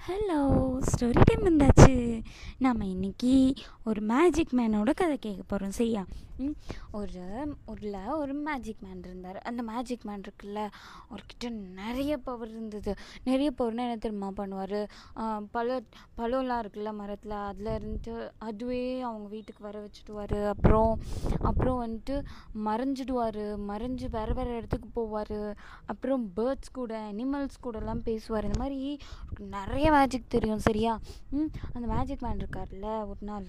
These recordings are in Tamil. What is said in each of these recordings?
ஹலோ ஸ்டோரி டைம் வந்தாச்சு நம்ம இன்னைக்கு ஒரு மேஜிக் மேனோட கதை கேட்க போகிறோம் சரியா ம், ஒரு ஊரில் ஒரு மேஜிக் மேன் இருந்தார் அந்த மேஜிக் மேன் இருக்குல்ல அவர்கிட்ட நிறைய பவர் இருந்தது நிறைய பவர்னா என்ன தெரியுமா பண்ணுவார் பழ பழம்லாம் இருக்குல்ல மரத்தில் அதில் இருந்துட்டு அதுவே அவங்க வீட்டுக்கு வர வச்சுடுவார் அப்புறம் அப்புறம் வந்துட்டு மறைஞ்சிடுவார் மறைஞ்சு வேறு வேறு இடத்துக்கு போவார் அப்புறம் பேர்ட்ஸ் கூட அனிமல்ஸ் கூடலாம் பேசுவார் இந்த மாதிரி அவருக்கு நிறைய மேஜிக் தெரியும் சரியா ம் அந்த மேஜிக் மேன் இருக்கார்ல ஒரு நாள்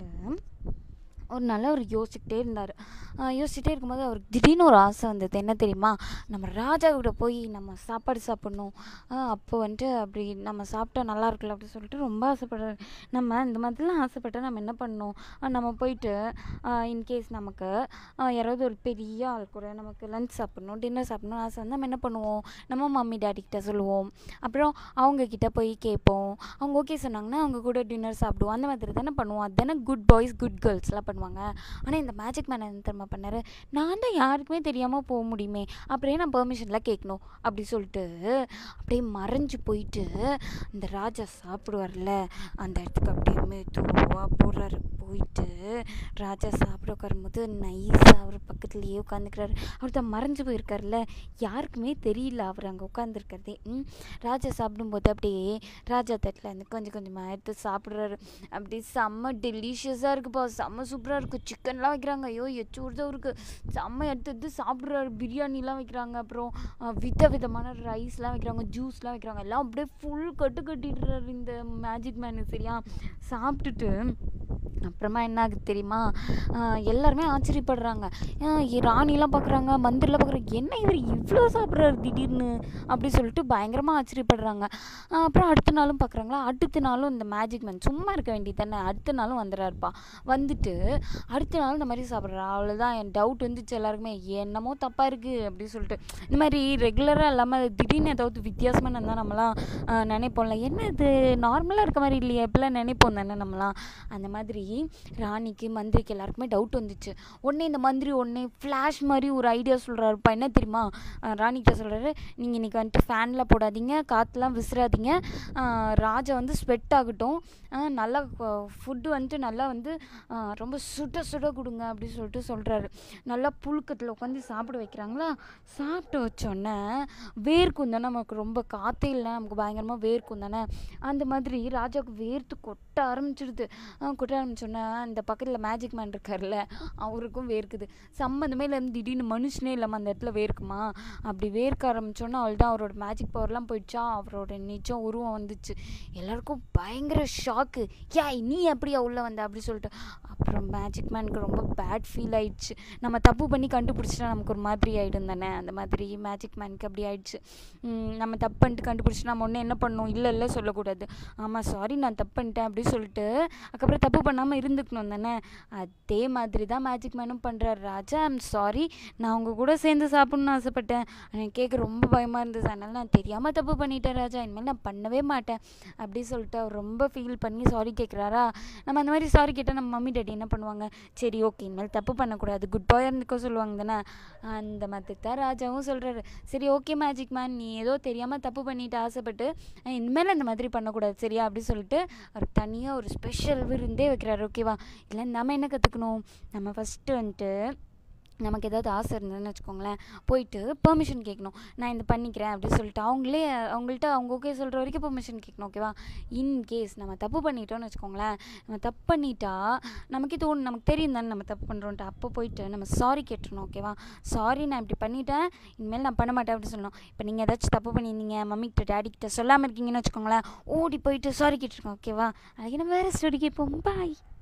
ஒரு நாள் அவர் யோசிச்சுக்கிட்டே இருந்தார் யோசிச்சுட்டே இருக்கும்போது அவருக்கு திடீர்னு ஒரு ஆசை வந்தது என்ன தெரியுமா நம்ம ராஜா கூட போய் நம்ம சாப்பாடு சாப்பிட்ணும் அப்போ வந்துட்டு அப்படி நம்ம சாப்பிட்டா நல்லா இருக்குல்ல அப்படி சொல்லிட்டு ரொம்ப ஆசைப்படுறாரு நம்ம இந்த மாதிரிலாம் ஆசைப்பட்டா நம்ம என்ன பண்ணணும் ஆஹ் நம்ம போயிட்டு இன்கேஸ் நமக்கு ஆஹ் யாராவது ஒரு பெரிய ஆள் கூட நமக்கு லஞ்ச் சாப்பிட்ணும் டின்னர் சாப்பிட்ணும் ஆசை வந்து நம்ம என்ன பண்ணுவோம் நம்ம மம்மி டாடி கிட்ட சொல்லுவோம் அப்புறம் அவங்க கிட்ட போய் கேட்போம் அவங்க ஓகே சொன்னாங்கன்னா அவங்க கூட டின்னர் சாப்பிடுவோம் அந்த மாதிரி தானே பண்ணுவோம் அதுதானே குட் பாய்ஸ் குட் கேர்ள்ஸ்லாம் பண்ணுவாங்க ஆனால் இந்த மேஜிக் மேன் என்ன தெரியுமா பண்ணாரு நான் தான் யாருக்குமே தெரியாமல் போக முடியுமே அப்படியே நான் பெர்மிஷன்லாம் கேட்கணும் அப்படி சொல்லிட்டு அப்படியே மறைஞ்சு போயிட்டு இந்த ராஜா சாப்பிடுவார்ல அந்த இடத்துக்கு அப்படியே மெதுவாக போடுறாரு போயிட்டு ராஜா சாப்பிட உட்காரும்போது நைஸாக அவர் பக்கத்துலேயே உட்காந்துக்கிறாரு அவர் தான் மறைஞ்சு போயிருக்காருல்ல யாருக்குமே தெரியல அவர் அங்கே உட்காந்துருக்கிறதே ம் ராஜா சாப்பிடும்போது அப்படியே ராஜா தட்டில் இருந்து கொஞ்சம் கொஞ்சமாக எடுத்து சாப்பிட்றாரு அப்படியே செம்ம டெலிஷியஸாக இருக்குப்பா செம்ம சூப்பராக இருக்குது சிக்கன்லாம் வைக்கிறாங்க ஐயோ எச்சு ஊறுதான் இருக்குது செம்ம எடுத்து எடுத்து சாப்பிட்றாரு பிரியாணிலாம் வைக்கிறாங்க அப்புறம் அஹ், வித விதமான ரைஸ்லாம் வைக்கிறாங்க ஜூஸ்லாம் வைக்கிறாங்க எல்லாம் அப்படியே ஃபுல் கட்டு கட்டிடுறாரு இந்த மேஜிக் மேனு சரியா சாப்பிட்டுட்டு அப்புறமா என்ன ஆகுது தெரியுமா ஆஹ் எல்லாருமே ஆச்சரியப்படுறாங்க ஆஹ் இ- ராணிலாம் பார்க்குறாங்க மந்திரிலாம் பார்க்குறாங்க என்ன இவர் இவ்வளோ சாப்பிட்றாரு திடீர்னு அப்படி சொல்லிட்டு பயங்கரமாக ஆச்சரியப்படுறாங்க ஆஹ் அப்புறம் அடுத்த நாளும் பார்க்குறாங்களா அடுத்த நாளும் இந்த மேஜிக் மேன் சும்மா இருக்க வேண்டியது தானே அடுத்த நாளும் வந்துடுறாருப்பா வந்துட்டு அடுத்த நாள் இந்த மாதிரி சாப்பிட்றா அவ்வளோதான் என் டவுட் வந்துச்சு எல்லாருக்குமே என்னமோ தப்பாக இருக்குது அப்படி சொல்லிட்டு இந்த மாதிரி ரெகுலராக இல்லாமல் திடீர்னு ஏதாவது வித்தியாசமாக இருந்தால் நம்மலாம் ஆஹ் நினைப்போம்ல என்ன இது நார்மலாக இருக்க மாதிரி இல்லையே இப்படிலாம் நினைப்போம் தானே நம்மலாம் அந்த மாதிரி ராணிக்கு மந்திரிக்கு எல்லாருக்குமே டவுட் வந்துச்சு உடனே இந்த மந்திரி உடனே ஃப்ளாஷ் மாதிரி ஒரு ஐடியா சொல்கிறாருப்பா என்ன தெரியுமா அஹ் ராணிகிட்ட சொல்கிறாரு நீங்கள் இன்றைக்கி வந்துட்டு ஃபேனில் போடாதீங்க காற்றுலாம் விசிறாதீங்க அஹ் ராஜா வந்து ஸ்வெட் ஆகட்டும் அஹ் நல்லா ஃபுட்டு வந்துட்டு நல்லா வந்து அஹ் ரொம்ப சுட சுட கொடுங்க அப்படி சொல்லிட்டு சொல்கிறாரு நல்லா புழுக்கத்தில் உட்காந்து சாப்பிட வைக்கிறாங்களா சாப்பிட்டு வச்சோடனே வேர்க்கும் தானே நமக்கு ரொம்ப காற்றே இல்லை நமக்கு பயங்கரமாக வேர்க்கும் தானே அந்த மாதிரி ராஜாவுக்கு வேர்த்து கொட்ட ஆரம்பிச்சிடுது ஆ, கொட்ட ஆரம்பிச்சோன்னே இந்த பக்கத்தில் மேஜிக் மேன் இருக்கார்ல அவருக்கும் வேர்க்குது சம்மந்தமே இல்லாமல் திடீர்னு மனுஷனே இல்லாமல் அந்த இடத்துல வேர்க்குமா அப்படி வேர்க்க ஆரம்பிச்சோன்னே அவள் தான் அவரோட மேஜிக் பவர்லாம் போயிடுச்சா அவரோட நிஜம் உருவம் வந்துச்சு எல்லாருக்கும் பயங்கர ஷாக்கு யா நீ எப்படியா உள்ளே வந்த அப்படி சொல்லிட்டு அப்புறம் மேஜிக் மேனுக்கு ரொம்ப பேட் ஃபீல் ஆயிடுச்சு நம்ம தப்பு பண்ணி கண்டுபிடிச்சிட்டா நமக்கு ஒரு மாதிரி ஆகிடும் தானே அந்த மாதிரி மேஜிக் மேனுக்கு அப்படி ஆயிடுச்சு ம், நம்ம தப்பு பண்ணிட்டு கண்டுபிடிச்சி நம்ம ஒன்று என்ன பண்ணணும் இல்லை இல்லை சொல்லக்கூடாது ஆமாம் சாரி நான் தப்பு பண்ணிட்டேன் அப்படி சொல்லிட்டு அதுக்கப்புறம் தப்பு பண்ணாமல் இருந்துக்கணும் தானே அதே மாதிரி தான் மேஜிக் மேனும் பண்ணுறாரு ராஜா ஐம் சாரி நான் உங்க கூட சேர்ந்து சாப்பிட்ணுன்னு ஆசைப்பட்டேன் எனக்கு கேட்க ரொம்ப பயமாக இருந்தது அதனால நான் தெரியாமல் தப்பு பண்ணிட்டேன் ராஜா இனிமேல் நான் பண்ணவே மாட்டேன் அப்படி சொல்லிட்டு அவர் ரொம்ப ஃபீல் பண்ணி சாரி கேட்குறாரா நம்ம அந்த மாதிரி சாரி கேட்டால் நம்ம மம்மி டாடி என்ன பண்ணுவாங்க சரி ஓகே இனிமேல் தப்பு பண்ணக்கூடாது குட் பாயாக இருந்துக்கோ சொல்லுவாங்க தானே அந்த மாதிரி தான் ராஜாவும் சொல்கிறாரு சரி ஓகே மேஜிக் மேன் நீ ஏதோ தெரியாமல் தப்பு பண்ணிட்டு ஆசைப்பட்டு அஹ் இனிமேல் அந்த மாதிரி பண்ணக்கூடாது சரியா அப்படி சொல்லிட்டு அவர் தனியாக ஒரு ஸ்பெஷல் விருந்தே வைக்கிறாரு ஓகேவா இல்லை நம்ம என்ன கற்றுக்கணும் நம்ம ஃபஸ்ட்டு வந்துட்டு நமக்கு ஏதாவது ஆசை இருந்ததுன்னு வச்சுக்கோங்களேன் போயிட்டு பெர்மிஷன் கேட்கணும் நான் இந்த பண்ணிக்கிறேன் அப்படி சொல்லிட்டு அவங்களே அவங்கள்ட்ட அவங்க ஓகே சொல்கிற வரைக்கும் பெர்மிஷன் கேட்கணும் ஓகேவா இன்கேஸ் நம்ம தப்பு பண்ணிட்டோம்னு வச்சுக்கோங்களேன் நம்ம தப்பு பண்ணிட்டா நமக்கே தோணும் நமக்கு தெரியும் தானே நம்ம தப்பு பண்ணுறோன்ட்டு அப்போ போயிட்டு நம்ம சாரி கேட்டுருணும் ஓகேவா சாரி நான் இப்படி பண்ணிட்டேன் இனிமேல் நான் பண்ண மாட்டேன் அப்படி சொல்லணும் இப்போ நீங்கள் ஏதாச்சும் தப்பு பண்ணியிருந்தீங்க மம்மி கிட்ட டேடி கிட்ட சொல்லாமல் இருக்கீங்கன்னு வச்சுக்கோங்களேன் ஓடி போயிட்டு சாரி கேட்டுருக்கோம் ஓகேவா அதுக்கு நம்ம வேறு ஸ்டோரி கேட்போம் பாய்